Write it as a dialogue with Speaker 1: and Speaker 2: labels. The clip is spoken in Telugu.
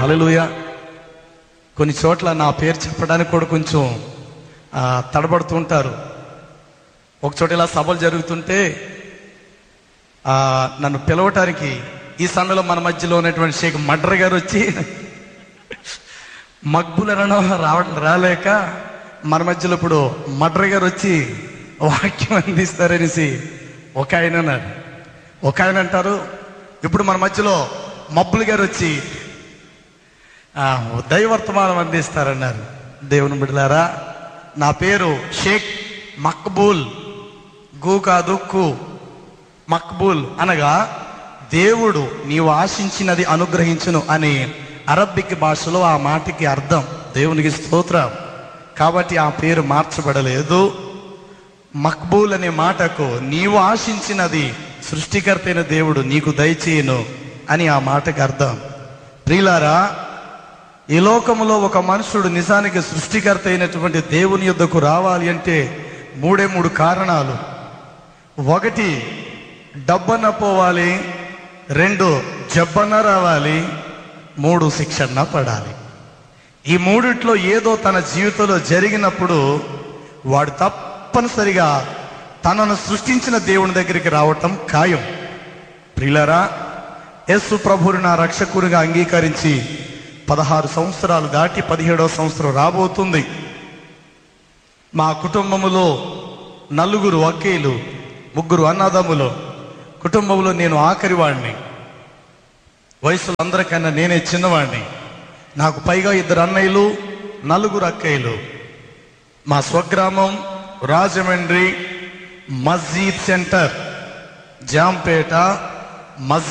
Speaker 1: హలలుయ కొన్ని చోట్ల నా పేరు చెప్పడానికి కూడా కొంచెం ఆ, తడబడుతూ ఉంటారు ఒక చోట ఇలా సభలు జరుగుతుంటే ఆ, నన్ను పిలవటానికి ఈ సమయంలో మన మధ్యలో ఉన్నటువంటి షేక్ మడ్ర గారు వచ్చి మక్బులనో రావడం రాలేక మన మధ్యలో ఇప్పుడు మడ్ర గారు వచ్చి వాక్యం అందిస్తారనేసి ఒక ఆయన అన్నాడు ఒక ఆయన అంటారు ఇప్పుడు మన మధ్యలో మబ్బులు గారు వచ్చి ఆ, దైవర్తమానం అందిస్తారన్నారు దేవుని బిడ్డలారా నా పేరు షేక్ మక్బూల్ గు కాదు కు మక్బూల్ అనగా దేవుడు నీవు ఆశించినది అనుగ్రహించును అని అరబ్బిక్ భాషలో ఆ మాటకి అర్థం దేవునికి స్తోత్రం కాబట్టి ఆ పేరు మార్చబడలేదు మక్బూల్ అనే మాటకు నీవు ఆశించినది సృష్టికర్త అయిన దేవుడు నీకు దయచేయను అని ఆ మాటకి అర్థం ప్రియులారా ఈ లోకములో ఒక మనుషుడు నిజానికి సృష్టికర్త అయినటువంటి దేవుని యొద్దకు రావాలి అంటే మూడే మూడు కారణాలు ఒకటి డబ్బన్న పోవాలి రెండు జబ్బన్న రావాలి మూడు శిక్షణ పడాలి ఈ మూడిట్లో ఏదో తన జీవితంలో జరిగినప్పుడు వాడు తప్పనిసరిగా తనను సృష్టించిన దేవుని దగ్గరికి రావటం ఖాయం ప్రియులరా యేసు ప్రభుని నా రక్షకునిగా అంగీకరించి పదహారు సంవత్సరాలు దాటి పదిహేడవ సంవత్సరం రాబోతుంది మా కుటుంబములో నలుగురు వకీలు ముగ్గురు అన్నదమ్ములు కుటుంబంలో నేను ఆఖరి వాడిని వయసులో అందరికన్నా నేనే చిన్నవాడిని నాకు పైగా ఇద్దరు అన్నయ్యలు నలుగురు అక్కయ్యలు మా స్వగ్రామం రాజమండ్రి మస్జీద్ సెంటర్ జాంపేట మస్జీద్